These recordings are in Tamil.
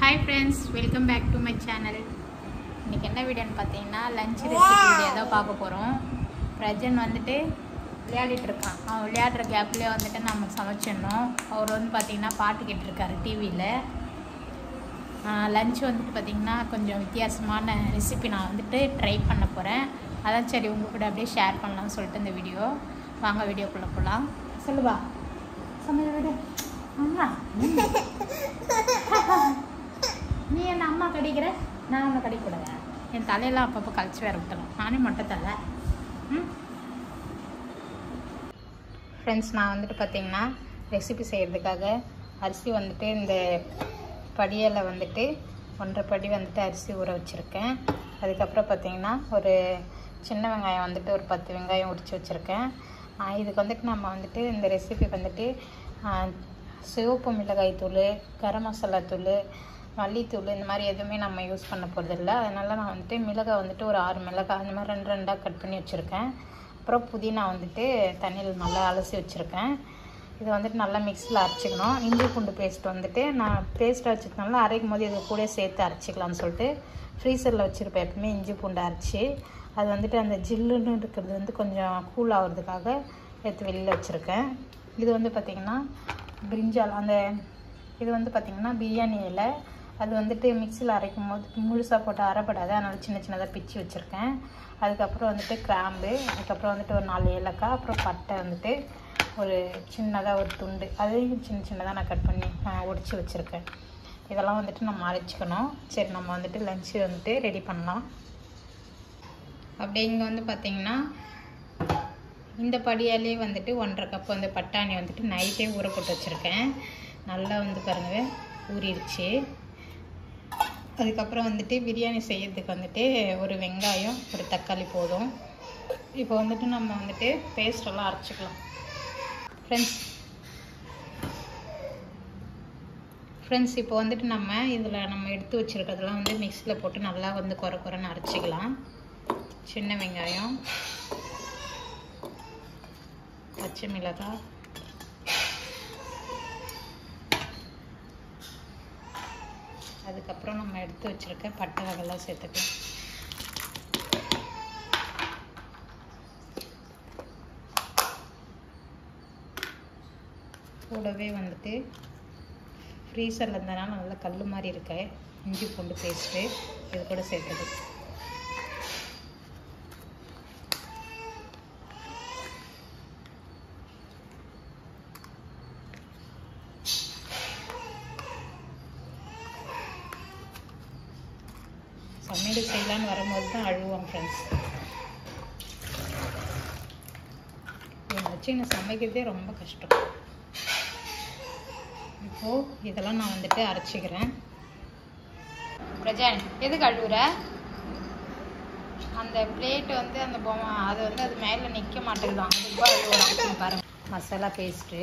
hi friends welcome back to my channel இன்றைக்கி என்ன வீடியோன்னு பார்த்தீங்கன்னா லஞ்ச் ரெசிபி வீடியோ தான் பார்க்க போகிறோம் பிரஜன் வந்துட்டு விளையாடிட்டு இருக்கான் அவன் விளையாடுற கேப்லேயே வந்துட்டு நம்ம சமைச்சிடணும் அவர் வந்து பார்த்தீங்கன்னா பாட்டு கேட்டிருக்காரு டிவியில் லஞ்ச் வந்துட்டு பார்த்திங்கன்னா கொஞ்சம் வித்தியாசமான ரெசிபி நான் வந்துட்டு ட்ரை பண்ண போகிறேன் அதான் சரி உங்கள் கூட அப்படியே ஷேர் பண்ணலாம்னு சொல்லிட்டு இந்த வீடியோ வாங்க வீடியோக்குள்ளே போகலாம் சொல்லுவா சமையல் விடு அம்மா நீ என்ன அம்மா கடிக்கிற நான் ஒன்று கடிக்கூடாது என் தலையெல்லாம் அப்பப்போ கழிச்சு வேற விட்டலாம் நானே மொட்டை தலை ம் ஃப்ரெண்ட்ஸ் நான் வந்துட்டு பார்த்தீங்கன்னா ரெசிபி செய்கிறதுக்காக அரிசி வந்துட்டு இந்த படியில் வந்துட்டு ஒன்றரை படி வந்துட்டு அரிசி ஊற வச்சுருக்கேன் அதுக்கப்புறம் பார்த்தீங்கன்னா ஒரு சின்ன வெங்காயம் வந்துட்டு ஒரு பத்து வெங்காயம் உரித்து வச்சுருக்கேன் இதுக்கு வந்துட்டு நம்ம வந்துட்டு இந்த ரெசிபி வந்துட்டு ஆஹ், சிவப்பு மிளகாய் தூள் கரம் மசாலா தூள் மல்லித்தூள் இந்த மாதிரி எதுவுமே நம்ம யூஸ் பண்ண போகிறதில்ல அதனால் நான் வந்துட்டு மிளகாய் வந்துட்டு ஒரு ஆறு மிளகாய் அந்த மாதிரி ரெண்டு ரெண்டாக கட் பண்ணி வச்சுருக்கேன் அப்புறம் புதினா வந்துட்டு தண்ணியில் நல்லா அலசி வச்சுருக்கேன் இது வந்துட்டு நல்லா மிக்ஸியில் அரைச்சிக்கணும் இஞ்சி பூண்டு பேஸ்ட் வந்துட்டு நான் பேஸ்ட் வச்சுருக்கனால அரைக்கும் போது இது கூட சேர்த்து அரைச்சிக்கலாம்னு சொல்லிட்டு ஃப்ரீசரில் வச்சுருப்பேன் எப்பவுமே இஞ்சி பூண்டு அரைச்சி அது வந்துட்டு அந்த ஜில்லுன்னு இருக்கிறது வந்து கொஞ்சம் கூல் ஆகுறதுக்காக எடுத்து வெளியில் வச்சுருக்கேன் இது வந்து பார்த்திங்கன்னா பிரிஞ்சால் அந்த இது வந்து பார்த்திங்கன்னா பிரியாணி இலை அது வந்துட்டு மிக்சியில் அரைக்கும் போது முழுசாக போட்டு அரைப்படாது அதனால் சின்ன சின்னதாக பிச்சு வச்சுருக்கேன் அதுக்கப்புறம் வந்துட்டு கிராம்பு அதுக்கப்புறம் வந்துட்டு ஒரு நாலு ஏலக்காய் அப்புறம் பட்டை வந்துட்டு ஒரு சின்னதாக ஒரு துண்டு அதையும் சின்ன சின்னதாக நான் கட் பண்ணி ஒடிச்சு வச்சுருக்கேன் இதெல்லாம் வந்துட்டு நம்ம அரைச்சிக்கணும் சரி நம்ம வந்துட்டு லஞ்சு வந்துட்டு ரெடி பண்ணலாம் அப்படியே இங்கே வந்து பார்த்திங்கன்னா இந்த படியாலே வந்துட்டு ஒன்றரை கப் வந்து பட்டாணி வந்துட்டு நைட்டே ஊற போட்டு வச்சுருக்கேன் நல்லா வந்து பாருங்க ஊறிடுச்சு அதுக்கப்புறம் வந்துட்டு பிரியாணி செய்யறதுக்கு வந்துட்டு ஒரு வெங்காயம் ஒரு தக்காளி போதும் இப்போ வந்துட்டு நம்ம வந்துட்டு பேஸ்டெல்லாம் அரைச்சிக்கலாம் ஃப்ரெண்ட்ஸ் ஃப்ரெண்ட்ஸ் இப்போ வந்துட்டு நம்ம இதில் நம்ம எடுத்து வச்சுருக்கிறதெல்லாம் வந்து மிக்ஸியில் போட்டு நல்லா வந்து குறை குறைன்னு அரைச்சிக்கலாம் சின்ன வெங்காயம் பச்சை மிளகாய் அதுக்கப்புறம் நம்ம எடுத்து வச்சிருக்க பட்டை வகைலாம் சேர்த்துக்கலாம் கூடவே வந்துட்டு ஃப்ரீசரில் இருந்தனால நல்லா கல் மாதிரி இருக்க இஞ்சி பூண்டு பேஸ்ட்டு இது கூட சேர்த்துது சமையல் செய்யலான்னு வரும்போது தான் அழுவோம் ஃப்ரெண்ட்ஸ் இவனை வச்சு நான் சமைக்கிறதே ரொம்ப கஷ்டம் இப்போது இதெல்லாம் நான் வந்துட்டு அரைச்சிக்கிறேன் பிரஜான் எதுக்கு அழுவுற அந்த பிளேட் வந்து அந்த பொம்மை அது வந்து அது மேலே நிற்க மாட்டேங்குதான் அதுக்கு அழுவுறான் பாருங்க மசாலா பேஸ்ட்டு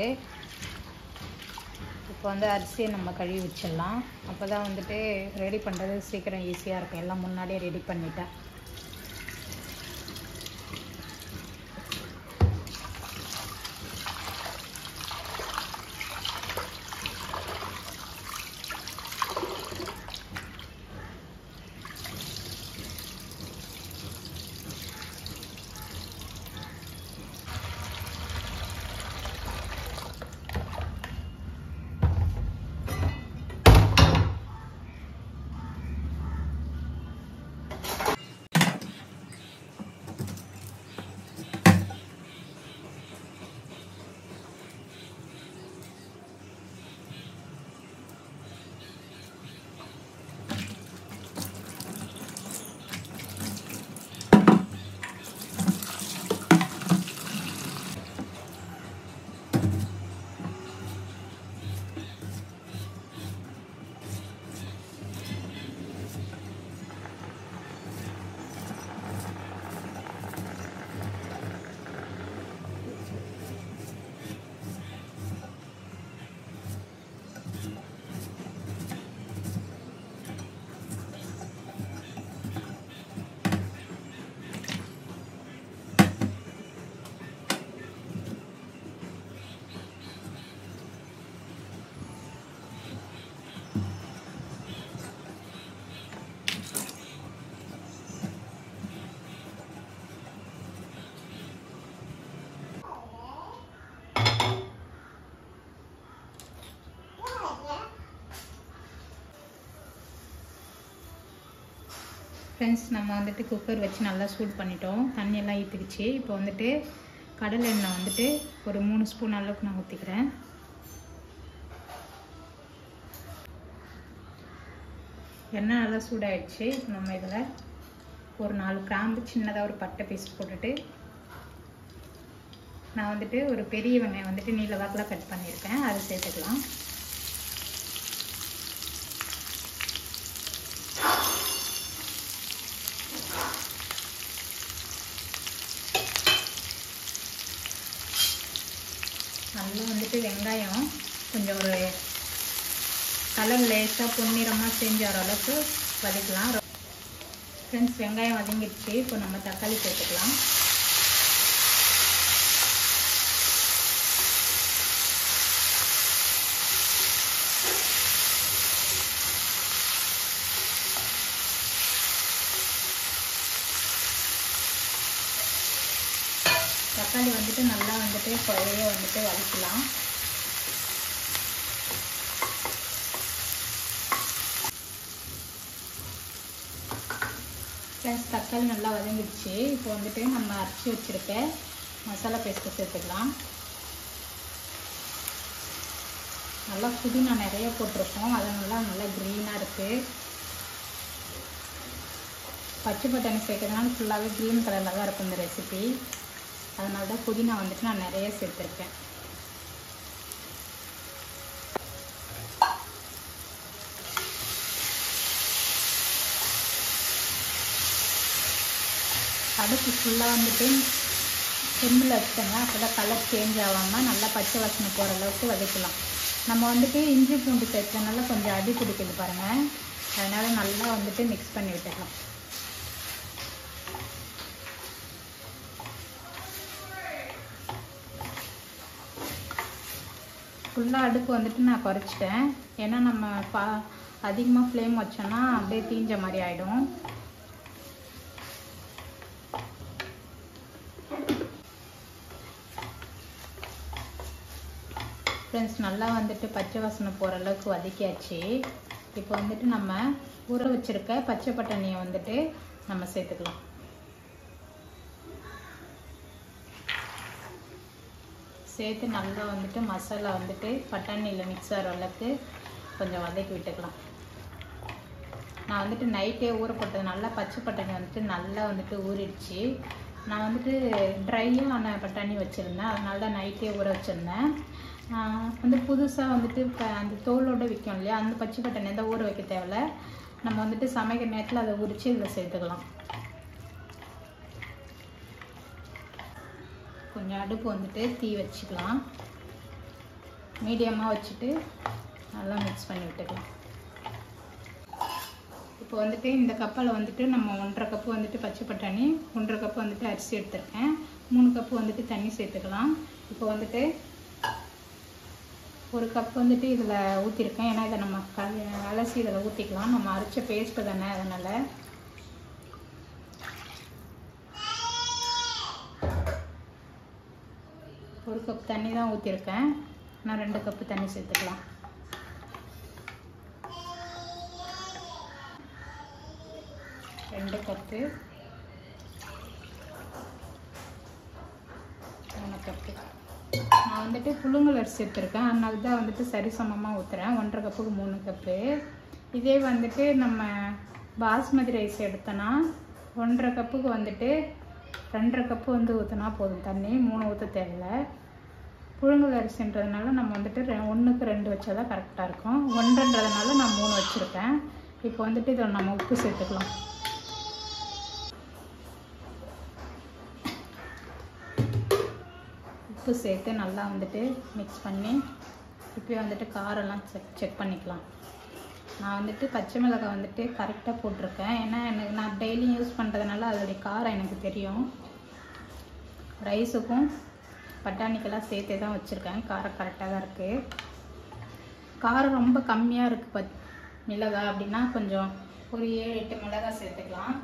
இப்போ வந்து அரிசியை நம்ம கழுவி வச்சிடலாம் அப்போ தான் வந்துட்டு ரெடி பண்ணுறது சீக்கிரம் ஈஸியாக இருக்கும் எல்லாம் முன்னாடியே ரெடி பண்ணிட்டேன் ஃப்ரெண்ட்ஸ் நம்ம வந்துட்டு குக்கர் வச்சு நல்லா சூடு பண்ணிட்டோம் தண்ணியெல்லாம் ஈத்துக்குச்சு இப்போ வந்துட்டு கடலை எண்ணெய் வந்துட்டு ஒரு மூணு ஸ்பூன் அளவுக்கு நான் ஊற்றிக்கிறேன் எண்ணெய் நல்லா சூடாயிடுச்சு இப்போ நம்ம இதில் ஒரு நாலு கிராம்பு சின்னதாக ஒரு பட்டை பீஸ் போட்டுட்டு நான் வந்துட்டு ஒரு பெரிய வெங்காயம் வந்துட்டு நீல வாக்கில் கட் பண்ணியிருக்கேன் அதை சேர்த்துக்கலாம் நல்லா வந்துட்டு வெங்காயம் கொஞ்சம் ஒரு கலர் லேசாக பொன்னிறமாக செஞ்ச அளவுக்கு வதக்கலாம் ஃப்ரெண்ட்ஸ் வெங்காயம் வதங்கிடுச்சு இப்போ நம்ம தக்காளி சேர்த்துக்கலாம் தக்காளி வந்துட்டு நல்லா வந்துட்டு குழைய வந்துட்டு வதக்கலாம் ப்ளஸ் தக்காளி நல்லா வதங்கிடுச்சு இப்போ வந்துட்டு நம்ம அரைச்சி வச்சுருக்க மசாலா பேஸ்ட்டு சேர்த்துக்கலாம் நல்லா புதினா நிறைய போட்டிருக்கோம் அதனால நல்லா க்ரீனாக இருக்குது பச்சை பட்டாணி சேர்க்கறதுனால ஃபுல்லாகவே க்ரீன் கலரில் தான் இருக்கும் இந்த ரெசிபி அதனால தான் புதினா வந்துட்டு நான் நிறைய சேர்த்துருக்கேன் அடுப்பு ஃபுல்லாக வந்துட்டு செம்பில் வச்சுட்டோங்க அப்போ தான் கலர் சேஞ்ச் ஆகாமல் நல்லா பச்சை வாசனை போகிற அளவுக்கு வதக்கலாம் நம்ம வந்துட்டு இஞ்சி பூண்டு சேர்த்தனால கொஞ்சம் அடி பிடிக்குது பாருங்கள் அதனால் நல்லா வந்துட்டு மிக்ஸ் பண்ணி விட்டுக்கலாம் ஃபுல்லாக அடுப்பு வந்துட்டு நான் குறைச்சிட்டேன் ஏன்னா நம்ம பா அதிகமாக ஃப்ளேம் வச்சோன்னா அப்படியே தீஞ்ச மாதிரி ஆகிடும் ஃப்ரெண்ட்ஸ் நல்லா வந்துட்டு பச்சை வாசனை போகிற அளவுக்கு வதக்கியாச்சு இப்போ வந்துட்டு நம்ம ஊற வச்சுருக்க பச்சை பட்டாணியை வந்துட்டு நம்ம சேர்த்துக்கலாம் சேர்த்து நல்லா வந்துட்டு மசாலா வந்துட்டு பட்டாணியில் மிக்ஸ் ஆகிற அளவுக்கு கொஞ்சம் வதக்கி விட்டுக்கலாம் நான் வந்துட்டு நைட்டே ஊற போட்டதுனால பச்சை பட்டாணி வந்துட்டு நல்லா வந்துட்டு ஊறிடுச்சு நான் வந்துட்டு ட்ரையான பட்டாணி வச்சுருந்தேன் அதனால தான் நைட்டே ஊற வச்சுருந்தேன் வந்து புதுசாக வந்துட்டு இப்போ அந்த தோலோடு விற்கும் இல்லையா அந்த பச்சை பட்டாணி தான் ஊற வைக்க தேவையில்ல நம்ம வந்துட்டு சமைக்கிற நேரத்தில் அதை உரித்து இதில் சேர்த்துக்கலாம் கொஞ்சம் அடுப்பு வந்துட்டு தீ வச்சுக்கலாம் மீடியமாக வச்சுட்டு நல்லா மிக்ஸ் பண்ணி விட்டுக்கலாம் இப்போ வந்துட்டு இந்த கப்பில் வந்துட்டு நம்ம ஒன்றரை கப்பு வந்துட்டு பச்சை பட்டாணி ஒன்றரை கப்பு வந்துட்டு அரிசி எடுத்திருக்கேன் மூணு கப்பு வந்துட்டு தண்ணி சேர்த்துக்கலாம் இப்போ வந்துட்டு ஒரு கப் வந்துட்டு இதில் ஊற்றிருக்கேன் ஏன்னா இதை நம்ம க அலசி இதில் ஊற்றிக்கலாம் நம்ம அரைச்ச பேஸ்ட்டு தானே அதனால் ஒரு கப் தண்ணி தான் ஊற்றிருக்கேன் நான் ரெண்டு கப்பு தண்ணி சேர்த்துக்கலாம் ரெண்டு கப்பு மூணு கப்பு நான் வந்துட்டு புழுங்கல் அரிசி எடுத்திருக்கேன் அதனால தான் வந்துட்டு சரிசமமாக ஊற்றுறேன் ஒன்றரை கப்புக்கு மூணு கப்பு இதே வந்துட்டு நம்ம பாஸ்மதி ரைஸ் எடுத்தோன்னா ஒன்றரை கப்புக்கு வந்துட்டு ரெண்டரை கப்பு வந்து ஊற்றினா போதும் தண்ணி மூணு ஊற்ற தேவையில்ல புழுங்கல் அரிசின்றதுனால நம்ம வந்துட்டு ரெ ஒன்றுக்கு ரெண்டு வச்சா தான் கரெக்டாக இருக்கும் ஒன்றுன்றதுனால நான் மூணு வச்சுருக்கேன் இப்போ வந்துட்டு இதில் நம்ம உப்பு சேர்த்துக்கலாம் உப்பு சேர்த்து நல்லா வந்துட்டு மிக்ஸ் பண்ணி இப்போ வந்துட்டு காரெல்லாம் செக் செக் பண்ணிக்கலாம் நான் வந்துட்டு பச்சை மிளகாய் வந்துட்டு கரெக்டாக போட்டிருக்கேன் ஏன்னா எனக்கு நான் டெய்லியும் யூஸ் பண்ணுறதுனால அதோடைய காரம் எனக்கு தெரியும் ரைஸுக்கும் பட்டாணிக்கெல்லாம் சேர்த்தே தான் வச்சுருக்கேன் காரம் கரெக்டாக தான் இருக்குது காரம் ரொம்ப கம்மியாக இருக்குது பத் மிளகாய் அப்படின்னா கொஞ்சம் ஒரு ஏழு எட்டு மிளகாய் சேர்த்துக்கலாம்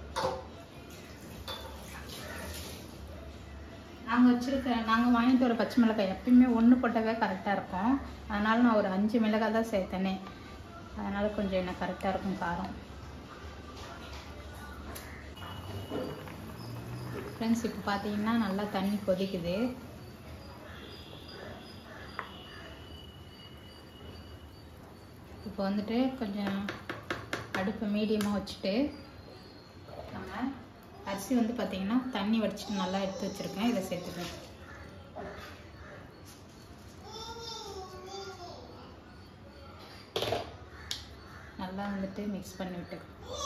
நாங்கள் வச்சுருக்க நாங்கள் வாங்கிட்டு வர பச்சை மிளகாய் எப்பயுமே ஒன்று போட்டவே கரெக்டாக இருக்கும் அதனால் நான் ஒரு அஞ்சு மிளகாய் தான் சேர்த்தேனே அதனால் கொஞ்சம் எனக்கு கரெக்டாக இருக்கும் காரம் ஃப்ரெண்ட்ஸ் இப்போ பார்த்தீங்கன்னா நல்லா தண்ணி கொதிக்குது இப்போ வந்துட்டு கொஞ்சம் அடுப்பை மீடியமாக வச்சுட்டு நம்ம அரிசி வந்து பார்த்திங்கன்னா தண்ணி வடிச்சிட்டு நல்லா எடுத்து வச்சுருக்கேன் இதை சேர்த்துக்கிறேன் நல்லா வந்துட்டு மிக்ஸ் பண்ணி விட்டு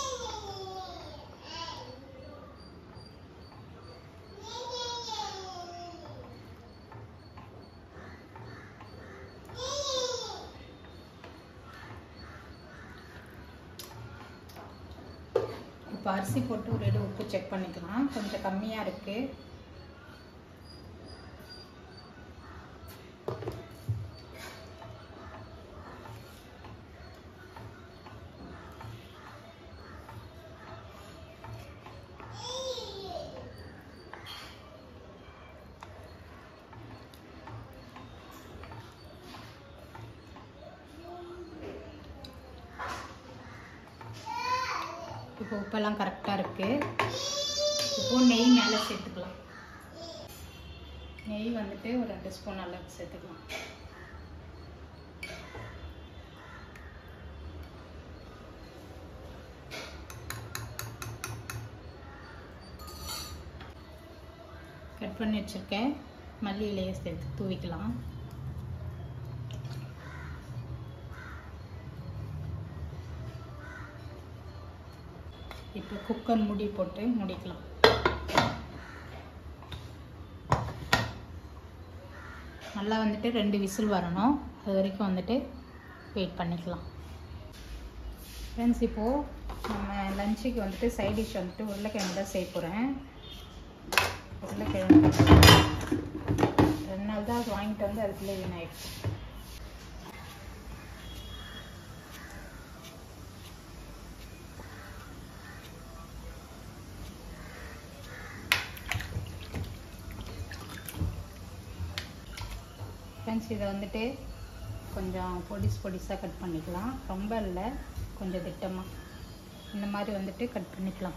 இப்போ அரிசி போட்டு ஒரு இடம் உப்பு செக் பண்ணிக்கலாம் கொஞ்சம் கம்மியாக இருக்குது இப்போ உப்பெல்லாம் கரெக்டாக இருக்குது இப்போ நெய் மேலே சேர்த்துக்கலாம் நெய் வந்துட்டு ஒரு ரெண்டு ஸ்பூன் அளவுக்கு சேர்த்துக்கலாம் கட் பண்ணி வச்சுருக்கேன் மல்லி இலையை சேர்த்து தூவிக்கலாம் இப்போ குக்கர் மூடி போட்டு முடிக்கலாம் நல்லா வந்துட்டு ரெண்டு விசில் வரணும் அது வரைக்கும் வந்துட்டு வெயிட் பண்ணிக்கலாம் ஃப்ரெண்ட்ஸ் இப்போது நம்ம லஞ்சுக்கு வந்துட்டு சைட் டிஷ் வந்துட்டு உருளைக்கிழங்கு தான் செய்ய போகிறேன் உருளைக்கிழங்கு ரெண்டு நாள் தான் அது வாங்கிட்டு வந்து அதுக்குள்ளே வீணாயிடுச்சு ஃப்ரெண்ட்ஸ் இதை வந்துட்டு கொஞ்சம் பொடிஸ் பொடிஸாக கட் பண்ணிக்கலாம் ரொம்ப இல்லை கொஞ்சம் திட்டமாக இந்த மாதிரி வந்துட்டு கட் பண்ணிக்கலாம்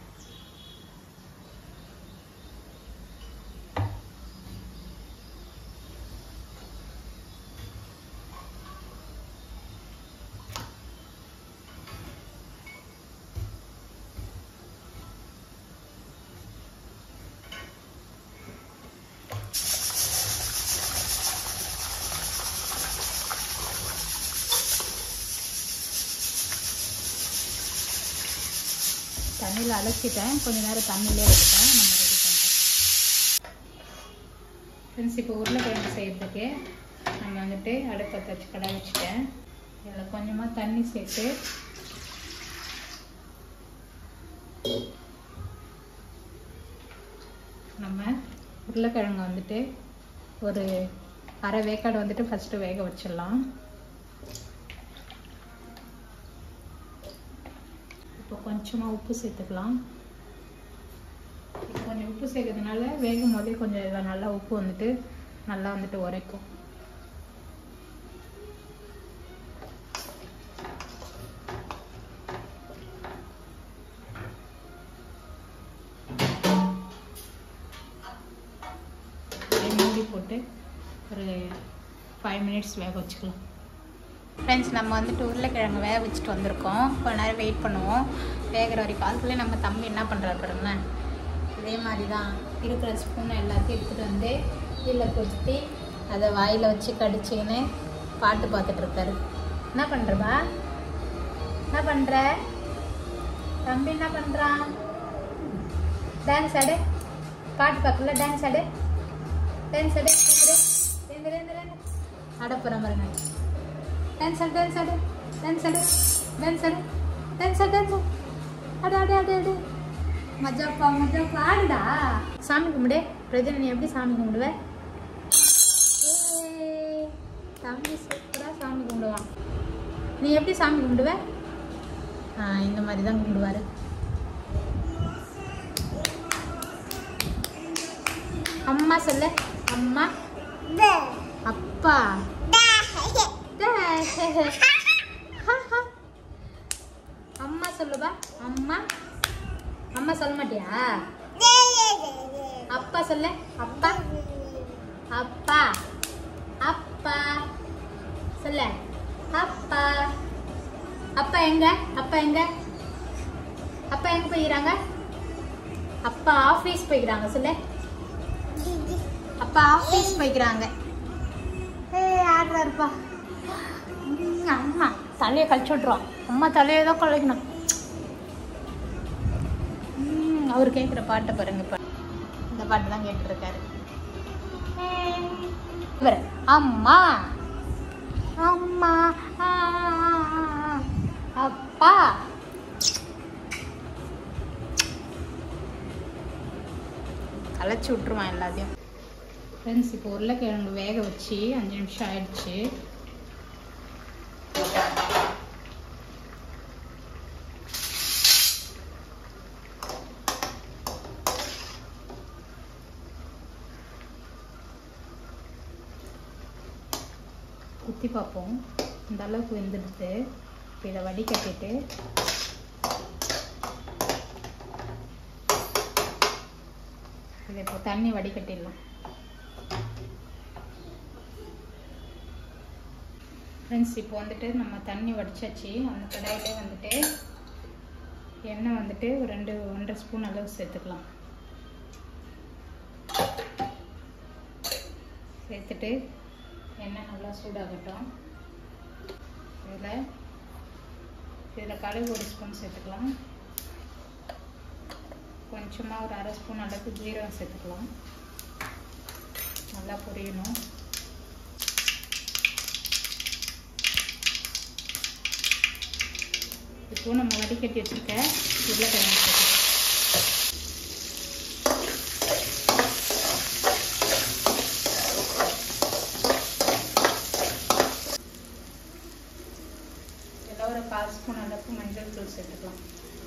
தண்ணியில் அலசிட்டேன் கொஞ்ச நேரம் தண்ணியிலே விட்டுட்டேன் நம்ம ரெடி பண்ணுறோம் ஃப்ரெண்ட்ஸ் இப்போ உருளைக்கிழங்கு செய்கிறதுக்கு நம்ம வந்துட்டு அடுப்பை தச்சு கடை வச்சுட்டேன் இதில் கொஞ்சமாக தண்ணி சேர்த்து நம்ம உருளைக்கிழங்கு வந்துட்டு ஒரு அரை வேக்காடு வந்துட்டு ஃபஸ்ட்டு வேக வச்சிடலாம் இப்போ கொஞ்சமாக உப்பு சேர்த்துக்கலாம் இப்போ கொஞ்சம் உப்பு சேர்க்கறதுனால வேகும் போதே கொஞ்சம் இதில் நல்லா உப்பு வந்துட்டு நல்லா வந்துட்டு உரைக்கும் மூடி போட்டு ஒரு ஃபைவ் மினிட்ஸ் வேக வச்சுக்கலாம் ஃப்ரெண்ட்ஸ் நம்ம வந்துட்டு உருளைக்கிழங்கு வேக வச்சுட்டு வந்திருக்கோம் கொஞ்ச நேரம் வெயிட் பண்ணுவோம் வேகிற வரைக்கும் அதுக்குள்ளே நம்ம தம்பி என்ன பண்ணுறாரு பாருங்களேன் இதே மாதிரி தான் இருக்கிற ஸ்பூனை எல்லாத்தையும் எடுத்துகிட்டு வந்து கீழே கொத்தி அதை வாயில் வச்சு கடிச்சிக்கின்னு பாட்டு பார்த்துட்டு இருக்காரு என்ன பண்ணுறப்பா என்ன பண்ணுற தம்பி என்ன பண்ணுறான் டான்ஸ் ஆடு பாட்டு பார்க்கல டான்ஸ் ஆடு டான்ஸ் ஆடு ரெண்டு ரெண்டு ரெண்டு ஆட போகிறேன் பாருங்க டான்ஸ் ஆடு டான்ஸ் ஆடு டான்ஸ் ஆடு டான்ஸ் ஆடு டான்ஸ் ஆடு டான்ஸ் ஆடு அடு அடு அடு அடு மஜாப்பா மஜாப்பா ஆடுடா சாமி கும்பிடு பிரஜனை நீ எப்படி சாமி கும்பிடுவ ஏய், தம்பி சூப்பராக சாமி கும்பிடுவான் நீ எப்படி சாமி கும்பிடுவ ஆ இந்த மாதிரி தான் கும்பிடுவாரு அம்மா சொல்லு அம்மா அப்பா அம்மா சொல்லுவா அம்மா அம்மா சொல்ல மாட்டியா அப்பா சொல்ல அப்பா அப்பா அப்பா சொல்ல அப்பா அப்பா எங்க அப்பா எங்க அப்பா எங்க போயிக்கிறாங்க அப்பா ஆபீஸ் போய்க்கிறாங்க சொல்லு அப்பா ஆபீஸ் போய்க்கிறாங்க ஏய் ஆடுறாருப்பா ம், அம்மா தலையை கழிச்சு விட்ருவோம் அம்மா தலையை தான் கழிக்கணும் ம், அவர் கேட்குற பாட்டை பாருங்க இப்போ இந்த பாட்டு தான் கேட்டுருக்காரு இவர் அம்மா அம்மா ஆ, அப்பா கலைச்சி விட்ருவான் எல்லாத்தையும் ஃப்ரெண்ட்ஸ் இப்போ உருளைக்கிழங்கு வேக வச்சு அஞ்சு நிமிஷம் ஆயிடுச்சு குத்தி பார்ப்போம் இந்த அளவுக்கு வெந்துடுது இப்போ இதை வடிகட்டிட்டு இதை இப்போ தண்ணி வடிகட்டிடலாம் ஃப்ரெண்ட்ஸ் இப்போ வந்துட்டு நம்ம தண்ணி வடிச்சாச்சு அந்த கடாயிலே வந்துட்டு எண்ணெய் வந்துட்டு ஒரு ரெண்டு ஒன்றரை ஸ்பூன் அளவு சேர்த்துக்கலாம் சேர்த்துட்டு எண்ணெய் நல்லா சூடாகட்டும் இதில் இதில் கடுகு ஒரு ஸ்பூன் சேர்த்துக்கலாம் கொஞ்சமாக ஒரு அரை ஸ்பூன் அளவுக்கு ஜீரகம் சேர்த்துக்கலாம் நல்லா பொரியணும் இப்போ நம்ம வடிகட்டி வச்சுருக்க உருளைக்கிழங்கு சேர்த்துக்கலாம் இதில் ஒரு கால் ஸ்பூன் அளவுக்கு மஞ்சள் தூள் சேர்த்துக்கலாம்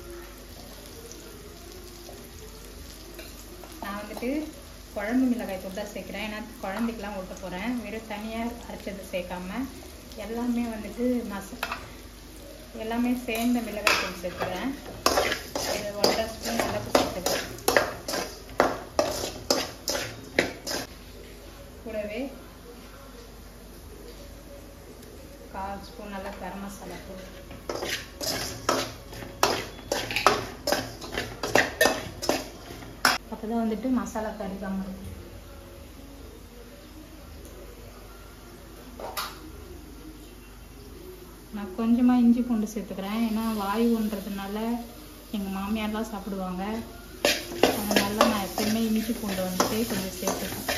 நான் வந்துட்டு குழம்பு மிளகாய் தூள் தான் சேர்க்குறேன் ஏன்னா குழந்தைக்கெலாம் ஊட்ட போகிறேன் வெறும் தனியாக அரைச்சது சேர்க்காம எல்லாமே வந்துட்டு மச எல்லாமே சேர்ந்த மிளகாய் தூள் சேர்த்துக்கிறேன் இது ஒன்றரை ஸ்பூன் அளவுக்கு சேர்த்துக்கிறேன் கூடவே கால் ஸ்பூன் நல்லா கரம் மசாலா தூள் அப்போ தான் வந்துட்டு மசாலா கருகாமல் இருக்கும் நான் கொஞ்சமாக இஞ்சி பூண்டு சேர்த்துக்கிறேன் ஏன்னா வாயுன்றதுனால எங்கள் மாமியார்லாம் சாப்பிடுவாங்க அதனால நான் எப்பயுமே இஞ்சி பூண்டு வந்துட்டு கொஞ்சம் சேர்த்துப்பேன்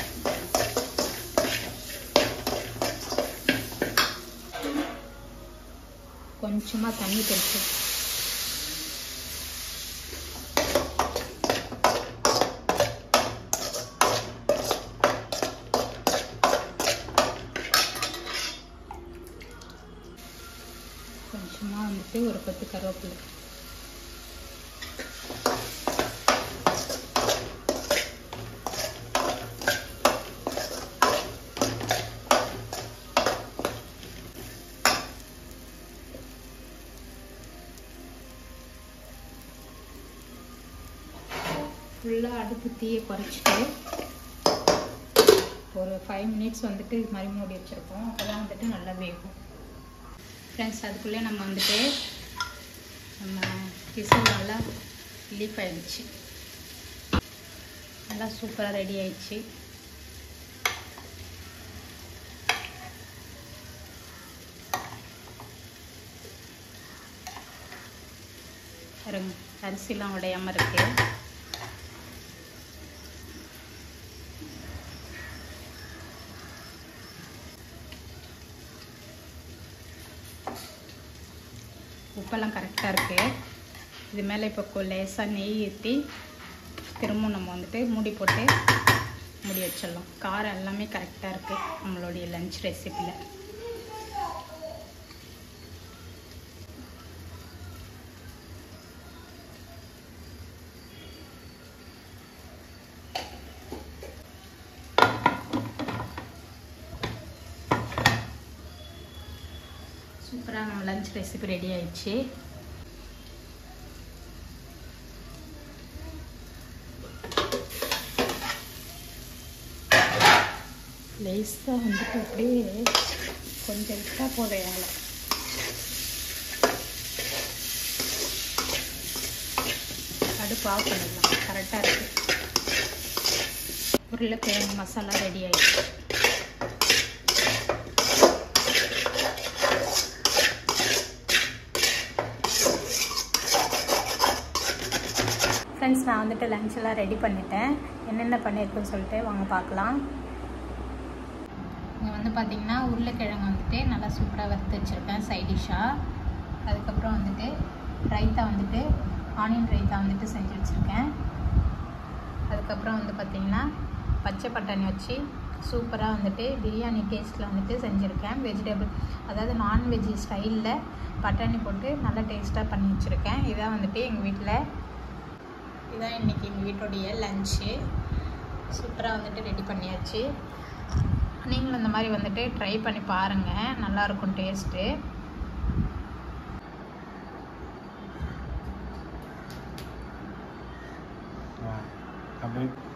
கொஞ்சமாக தண்ணி தெளிச்சு கொஞ்சமாக வந்துட்டு ஒரு பத்து கருவேப்பிலை ஃபுல்லாக அடுப்பு தீயை குறைச்சிட்டு ஒரு ஃபைவ் மினிட்ஸ் வந்துட்டு இது மாதிரி மூடி வச்சுருக்கோம் அப்போ தான் வந்துட்டு நல்லா வேகும் ஃப்ரெண்ட்ஸ் அதுக்குள்ளே நம்ம வந்துட்டு நம்ம கிசல் நல்லா லீஃப் ஆயிடுச்சு நல்லா சூப்பராக ரெடி ஆயிடுச்சு பாருங்க அரிசிலாம் உடையாமல் இருக்கு உப்பெல்லாம் கரெக்டாக இருக்குது இது மேலே இப்போ லேசாக நெய் ஊற்றி திரும்ப நம்ம வந்துட்டு மூடி போட்டு மூடி வச்சிடலாம் காரம் எல்லாமே கரெக்டாக இருக்குது நம்மளுடைய லஞ்ச் ரெசிப்பியில் சூப்பராக நம்ம லஞ்ச் ரெசிபி ரெடி ஆயிடுச்சு லேஸாக வந்துட்டு அப்படியே கொஞ்சம் விட்டால் போதும் ஏழை அடுப்பு ஆஃப் பண்ணிடலாம் கரெக்டாக இருக்குது உருளைக்கிழங்கு மசாலா ரெடி ஆகிடுச்சு ஃப்ரெண்ட்ஸ் நான் வந்துட்டு லஞ்ச் எல்லாம் ரெடி பண்ணிட்டேன் என்னென்ன பண்ணியிருக்குன்னு சொல்லிட்டு வாங்க பார்க்கலாம் இங்கே வந்து பார்த்திங்கன்னா உருளைக்கிழங்கு வந்துட்டு நல்லா சூப்பராக வறுத்து வச்சுருக்கேன் சைடிஷ்ஷாக அதுக்கப்புறம் வந்துட்டு ரைத்தா வந்துட்டு ஆனியன் ரைத்தா வந்துட்டு செஞ்சு வச்சுருக்கேன் அதுக்கப்புறம் வந்து பார்த்திங்கன்னா பச்சை பட்டாணி வச்சு சூப்பராக வந்துட்டு பிரியாணி டேஸ்ட்டில் வந்துட்டு செஞ்சுருக்கேன் வெஜிடபிள் அதாவது நான்வெஜ் ஸ்டைலில் பட்டாணி போட்டு நல்லா டேஸ்ட்டாக பண்ணி வச்சுருக்கேன் இதான் வந்துட்டு எங்கள் வீட்டில் இதான் இன்றைக்கி எங்கள் வீட்டுடைய லஞ்சு சூப்பராக வந்துட்டு ரெடி பண்ணியாச்சு நீங்களும் இந்த மாதிரி வந்துட்டு ட்ரை பண்ணி பாருங்கள் நல்லாயிருக்கும் டேஸ்ட்டு அப்படியே